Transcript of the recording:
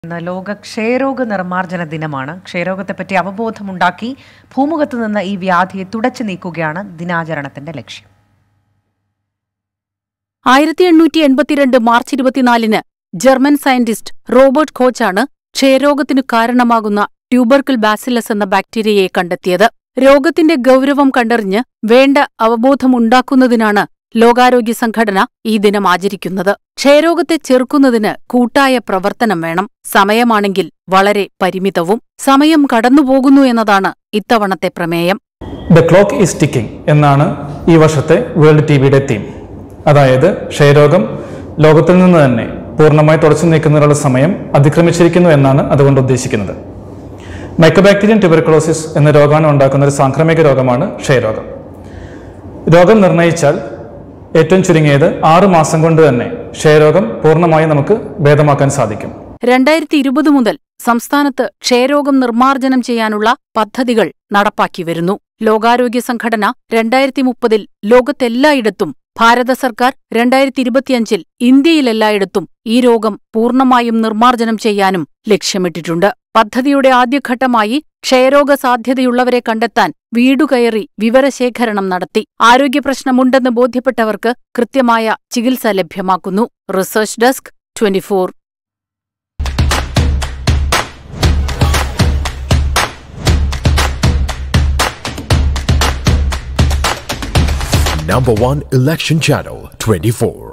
ഇന്ന് ലോക ക്ഷയരോഗ നിർമ്മാർജ്ജന ദിനമാണ് ക്ഷയരോഗത്തെപ്പറ്റി അവബോധമുണ്ടാക്കി ഭൂമുഖത്ത് നിന്ന് ഈ വ്യാധിയെ തുടച്ചു നീക്കുകയാണ് ദിനാചരണത്തിന്റെ ലക്ഷ്യം ആയിരത്തി എണ്ണൂറ്റി എൺപത്തിരണ്ട് മാർച്ച് ഇരുപത്തിനാലിന് ജർമ്മൻ സയന്റിസ്റ്റ് റോബർട്ട് കോച്ചാണ് ക്ഷയരോഗത്തിനു കാരണമാകുന്ന ട്യൂബർക്കിൾ ബാസിലസ് എന്ന ബാക്ടീരിയയെ കണ്ടെത്തിയത് രോഗത്തിന്റെ ഗൗരവം കണ്ടറിഞ്ഞ് വേണ്ട അവബോധമുണ്ടാക്കുന്നതിനാണ് ലോകാരോഗ്യ സംഘടന ഈ ദിനം ആചരിക്കുന്നത് ക്ഷയരോഗത്തെ ചെറുക്കുന്നതിന് കൂട്ടായ പ്രവർത്തനം വേണം സമയമാണെങ്കിൽ വളരെ പരിമിതവും സമയം കടന്നുപോകുന്നു എന്നതാണ് ഇത്തവണത്തെ പ്രമേയം ദ ക്ലോക്ക് ഈസ് ടിക്കിംഗ് എന്നാണ് ഈ വർഷത്തെ വേൾഡ് ടി വിയുടെ തീം അതായത് ക്ഷയരോഗം ലോകത്തിൽ നിന്ന് തന്നെ പൂർണ്ണമായി തുടച്ചു നീക്കുന്നതിനുള്ള സമയം അതിക്രമിച്ചിരിക്കുന്നു എന്നാണ് അതുകൊണ്ട് ഉദ്ദേശിക്കുന്നത് മൈക്രോബാക്ടീരിയൻ ട്യൂബർക്കുലോസിസ് എന്ന രോഗാണു ഉണ്ടാക്കുന്ന ഒരു സാംക്രമിക രോഗമാണ് ക്ഷയരോഗം രോഗം നിർണയിച്ചാൽ ഏറ്റവും ചുരുങ്ങിയത് ആറ് മാസം കൊണ്ട് തന്നെ ക്ഷയരോഗം പൂർണ്ണമായി നമുക്ക് ഭേദമാക്കാൻ സാധിക്കും രണ്ടായിരത്തി ഇരുപത് മുതൽ സംസ്ഥാനത്ത് ക്ഷയരോഗം നിർമ്മാർജ്ജനം ചെയ്യാനുള്ള പദ്ധതികൾ നടപ്പാക്കി വരുന്നു ലോകാരോഗ്യ സംഘടന രണ്ടായിരത്തി മുപ്പതിൽ ലോകത്തെല്ലായിടത്തും ഭാരത സർക്കാർ രണ്ടായിരത്തി ഇരുപത്തിയഞ്ചിൽ ഇന്ത്യയിലെല്ലായിടത്തും ഈ രോഗം പൂർണ്ണമായും നിർമ്മാർജ്ജനം ചെയ്യാനും ലക്ഷ്യമിട്ടിട്ടുണ്ട് പദ്ധതിയുടെ ആദ്യഘട്ടമായി ക്ഷയരോഗ സാധ്യതയുള്ളവരെ കണ്ടെത്താൻ വീടുകയറി വിവരശേഖരണം നടത്തി ആരോഗ്യപ്രശ്നമുണ്ടെന്ന് ബോധ്യപ്പെട്ടവർക്ക് കൃത്യമായ ചികിത്സ ലഭ്യമാക്കുന്നു research desk twenty four Number one election channel 24.